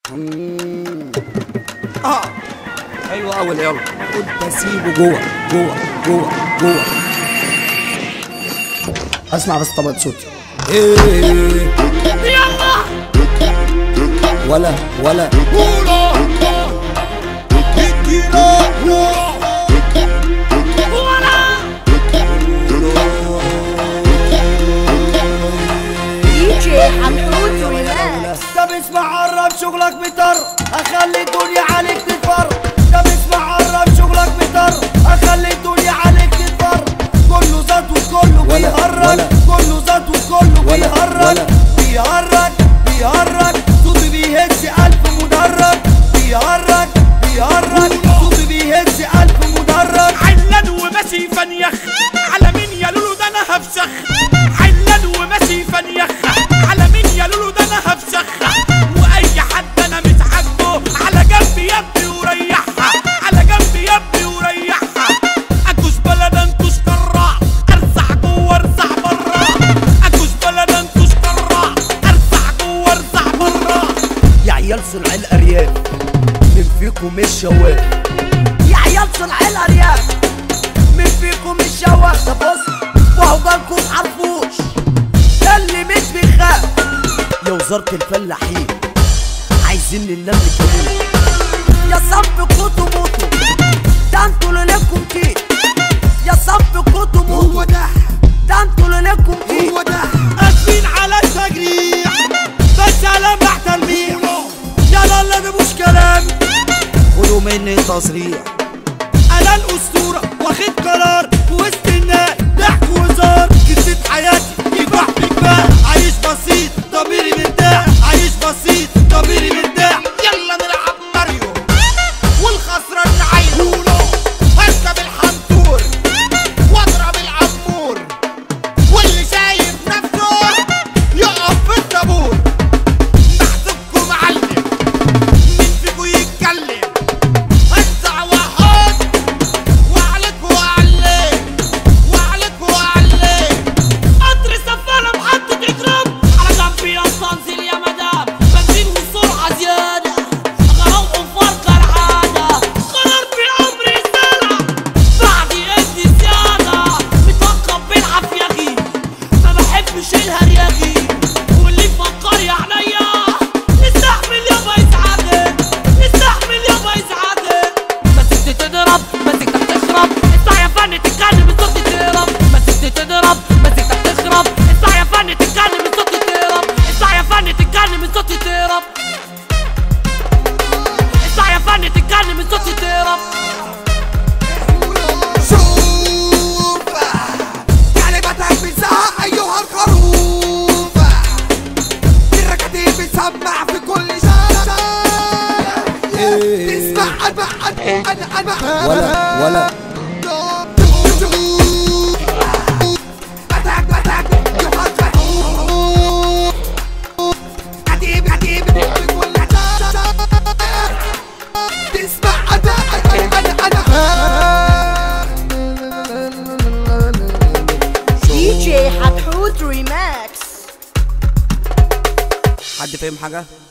اه حلو قوي يلا قلت اسيبه جوه جوه جوه جوه اسمع بس طبقة صوتي ايه ولا ولا DJ حمود ريلاكس طب اسمع قرب شغلك بيطر اخلي الدنيا عليك تتفر طب اسمع قرب شغلك بيطر اخلي الدنيا عليك تتفر كله زاد وكله بيهرج كله زاد وكله بيهرج بيهرج بيهرج صوتي بيهز الف مدرج بيهرج بيهرج صوتي بيهز الف مدرج علان وماشي فنيخ على مين يا لولو ده انا هفشخ علان وماشي فنيخ على مين يا لولو ده انا هفشخ واي حد انا مش عاجبه على جنب يا ابني وريحها على جنب يا ابني وريحها اكوش بلد انتوش كرع ارزع جوه ارزع برا اكوش بلد انتوش كرع ارزع جوه ارزع برا يا عيال صنع الارياف من فيكم مش شواف يا عيال صنع الارياف مين فيكم مش شواف ده بص وهو جالكم عرفوش ده اللي مش بيخاف يا وزارة الفلاحين عايزين النمل كمان يا صب كوتو موتو ده انتوا اللي لكم كيد يا صب كوتو موتو ده ده انتوا اللي لكم كيد هو ده اسفين على التجريح بس لمح تلميح يلا اللي مش كلام خدوا مني تصريح انا الاسطوره واخد قرار في وسط الناس ضحك وهزار قصه حياتي يفرح بكفاح عايش بسيط ضميري مرتاح عايش بسيط ضميري مرتاح يلا نلعب ماريو والخسران نعينه هركب الحنطور واضرب العمور واللي شايف نفسه يقف في الطابور محسوبكم معلم مين فيكم يتكلم هزع واحط وعليك وعليك وعليك وعليك قطر سفالة محطة إكرام على جنبي يا صنزل يا مدام بنزين والسرعة زيادة غرام وفار كالعادة قرار في عمري سنة بعد إذن زيادة متوقف بالعافية غي ما بحبش الهرياغي واللي يفكر يا عينيا نستحمل يابا يسعدك نستحمل يابا يسعدك مسكت تضرب مسكتك تخرب اسمع يا فن تتكلم الصوت تهرب مسكت تضرب مسكتك تخرب اسمع يا فن تتكلم الصوت تهرب اسمع يا فن تتكلم الصوت تهرب اسمع يا فن تتكلم الصوت تهرب شوف كلمتك بتزهق ايها الخروف الركاتيب بتسمع في كل شارع تسمع انا انا انا ولا ولا بتاك بتاك يا الخروف كتيب كتيب في كل شارع تسمع انا انا انا DJ حتحوت ريماكس حد فاهم حاجة؟